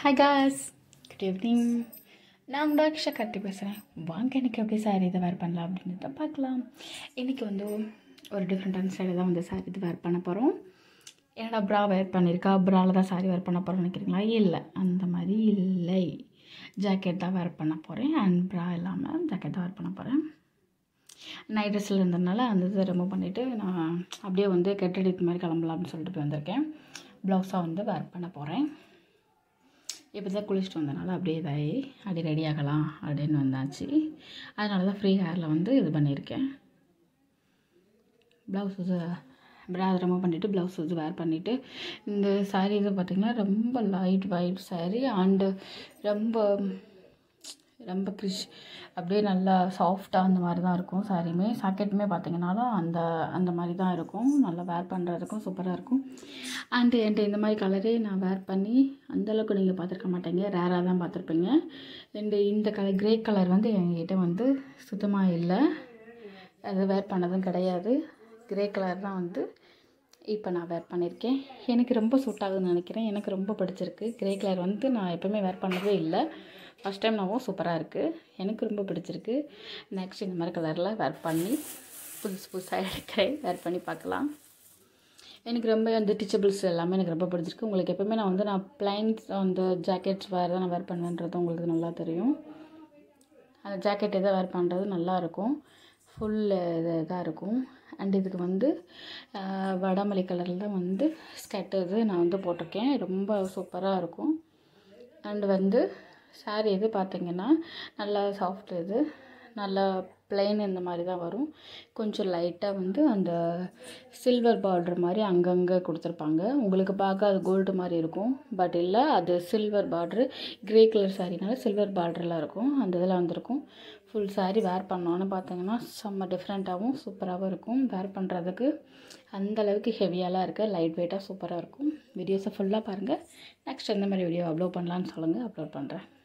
hi cos good evening நான் உங்கள் அக்ஷா கட்டி பேசுகிறேன் வாங்க எனக்கு எப்படி சாரி இதை வேர் பண்ணலாம் அப்படின்னு தான் பார்க்கலாம் இன்றைக்கி வந்து ஒரு டிஃப்ரெண்ட்டான ஸ்டைலில் தான் வந்து சாரி இது வேர் பண்ண போகிறோம் என்னடா ப்ரா வேர் பண்ணியிருக்கா ப்ராவில் தான் சாரி வேர் பண்ண போகிறோம்னு நினைக்கிறீங்களா இல்லை அந்த மாதிரி இல்லை ஜாக்கெட் தான் வேர் பண்ண போகிறேன் அண்ட் ப்ரா இல்லாமல் ஜாக்கெட் தான் வேர் பண்ண போகிறேன் நைட் ட்ரெஸ்ஸில் இருந்ததுனால அந்த இதை ரிமூவ் பண்ணிவிட்டு நான் அப்படியே வந்து கெட்டடிக்கு மாதிரி கிளம்பலாம் அப்படின்னு சொல்லிட்டு போய் வந்திருக்கேன் ப்ளவுஸாக வந்து வேர் பண்ண போகிறேன் இப்போ தான் குளிச்சுட்டு வந்தனால அப்படியே இதாகி அப்படி ரெடி ஆகலாம் அப்படின்னு வந்தாச்சு அதனால தான் ஃப்ரீ ஹேரில் வந்து இது பண்ணியிருக்கேன் ப்ளவுஸ் இது ப்ரா ரிமூவ் பண்ணிவிட்டு ப்ளவுஸ் இது வேர் பண்ணிவிட்டு இந்த சாரீ இது பார்த்திங்கன்னா ரொம்ப லைட் ஒயிட் சாரீ அண்டு ரொம்ப ரொம்ப கிரிஷ் அப்படியே நல்லா சாஃப்டாக அந்த மாதிரி தான் இருக்கும் சாரியுமே சாக்கெட்டுமே பார்த்தீங்கன்னாலும் அந்த அந்த மாதிரி தான் இருக்கும் நல்லா வேர் பண்ணுறதுக்கும் சூப்பராக இருக்கும் அண்டு என்கிட்ட இந்த மாதிரி கலரே நான் வேர் பண்ணி அந்தளவுக்கு நீங்கள் பார்த்துருக்க மாட்டீங்க ரேராக தான் பார்த்துருப்பீங்க அண்டு இந்த கலர் கிரே கலர் வந்து என்கிட்ட வந்து சுத்தமாக இல்லை அது வேர் பண்ணதும் கிடையாது கிரே கலர் தான் வந்து இப்போ நான் வேர் பண்ணியிருக்கேன் எனக்கு ரொம்ப சூட் ஆகுதுன்னு நினைக்கிறேன் எனக்கு ரொம்ப பிடிச்சிருக்கு கிரே கலர் வந்து நான் எப்போவுமே வேர் பண்ணதே இல்லை ஃபஸ்ட் டைம் நாவும் சூப்பராக இருக்குது எனக்கு ரொம்ப பிடிச்சிருக்கு நெக்ஸ்ட் இந்த மாதிரி கலரில் வேர் பண்ணி புதுசு புதுசாக எடுக்கிறேன் வேர் பண்ணி பார்க்கலாம் எனக்கு ரொம்ப அந்த டிச்சபிள்ஸ் எல்லாமே எனக்கு ரொம்ப பிடிச்சிருக்கு உங்களுக்கு எப்போவுமே நான் வந்து நான் பிளைன்ஸ் அந்த ஜாக்கெட்ஸ் வேறு தான் நான் வேர் பண்ணுவேன்றது உங்களுக்கு நல்லா தெரியும் அந்த ஜாக்கெட் எதை வேர் பண்ணுறது நல்லாயிருக்கும் ஃபுல் இது இதாக இருக்கும் அண்ட் இதுக்கு வந்து வடமல்லி கலரில் தான் வந்து ஸ்கர்ட் இது நான் வந்து போட்டிருக்கேன் ரொம்ப சூப்பராக இருக்கும் அண்டு வந்து சாரீ இது பார்த்திங்கன்னா நல்லா சாஃப்ட் இது நல்லா பிளெயின் இந்த மாதிரி தான் வரும் கொஞ்சம் லைட்டாக வந்து அந்த சில்வர் பார்டர் மாதிரி அங்கங்கே கொடுத்துருப்பாங்க உங்களுக்கு பார்க்க அது கோல்டு மாதிரி இருக்கும் பட் இல்லை அது சில்வர் பார்ட்ரு க்ரே கலர் சாரீனால சில்வர் பார்டர்லாம் இருக்கும் அந்த இதில் வந்திருக்கும் ஃபுல் சாரீ வேர் பண்ணோன்னு பார்த்தீங்கன்னா செம்ம டிஃப்ரெண்ட்டாகவும் சூப்பராகவும் இருக்கும் வேர் பண்ணுறதுக்கு அந்தளவுக்கு ஹெவியாலாம் இருக்குது லைட் வெயிட்டாக சூப்பராக இருக்கும் வீடியோஸை ஃபுல்லாக பாருங்கள் நெக்ஸ்ட் எந்த மாதிரி வீடியோ அப்லோட் பண்ணலான்னு சொல்லுங்கள் அப்லோட் பண்ணுறேன்